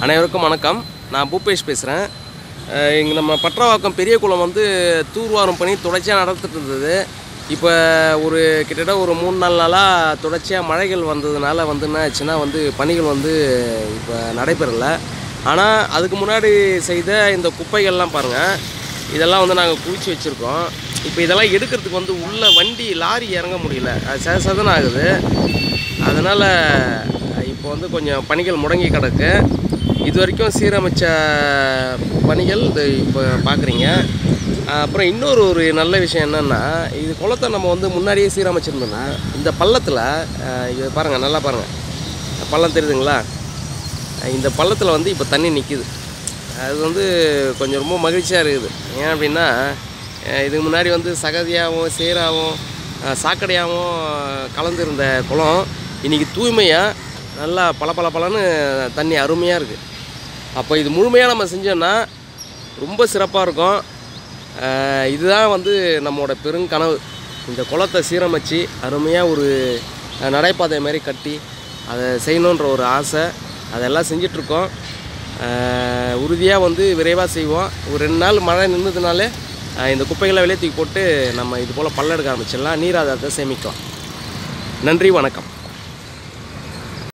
அனைவருக்கும் வணக்கம் நான் பூபேஷ் பேசுகிறேன் இங்கே நம்ம பற்றவாக்கம் பெரிய குளம் வந்து தூர்வாரும் பணி தொடர்ச்சியாக நடந்துட்டு இருந்தது இப்போ ஒரு கிட்டத்தட்ட ஒரு மூணு நாலு நாளாக தொடர்ச்சியாக மழைகள் வந்ததுனால வந்து என்ன ஆச்சுன்னா வந்து பணிகள் வந்து இப்போ நடைபெறல ஆனால் அதுக்கு முன்னாடி செய்த இந்த குப்பைகள்லாம் பாருங்கள் இதெல்லாம் வந்து நாங்கள் குவிச்சு வச்சுருக்கோம் இப்போ இதெல்லாம் எடுக்கிறதுக்கு வந்து உள்ள வண்டி லாரி இறங்க முடியல அது சத சதன ஆகுது அதனால் இப்போ வந்து கொஞ்சம் பணிகள் முடங்கி கிடக்கு இது வரைக்கும் சீரமைச்ச பணிகள் இது இப்போ பார்க்குறீங்க அப்புறம் இன்னொரு ஒரு நல்ல விஷயம் என்னென்னா இது குளத்தை நம்ம வந்து முன்னாடியே சீரமைச்சிருந்தோம்னா இந்த பள்ளத்தில் இது பாருங்கள் நல்லா பாருங்கள் பள்ளம் தெரியுதுங்களா இந்த பள்ளத்தில் வந்து இப்போ தண்ணி நிற்கிது அது வந்து கொஞ்சம் ரொம்ப மகிழ்ச்சியாக இருக்குது ஏன் அப்படின்னா அஹ் இதுக்கு முன்னாடி வந்து சகதியாகவும் சேராகவும் அஹ் சாக்கடையாகவும் கலந்துருந்த குளம் இன்றைக்கி தூய்மையாக நல்லா பல பல தண்ணி அருமையாக இருக்குது அப்போ இது முழுமையாக நம்ம செஞ்சோன்னா ரொம்ப சிறப்பாக இருக்கும் அஹ் இதுதான் வந்து நம்மளோட பெருங்கனவு இந்த குளத்தை சீரமைச்சு அருமையாக ஒரு அஹ், நடைபாதை மாதிரி கட்டி அதை செய்யணுன்ற ஒரு ஆசை அதெல்லாம் செஞ்சிட்ருக்கோம் உறுதியாக வந்து விரைவாக செய்வோம் ஒரு ரெண்டு நாள் மழை நின்றதுனாலே அஹ், இந்த குப்பைகளை வெளியே தூக்கி போட்டு நம்ம இது போல் பல்ல எடுக்க ஆரம்பிச்சிடலாம் நீர் ஆதாரத்தை சேமிக்கலாம் நன்றி வணக்கம்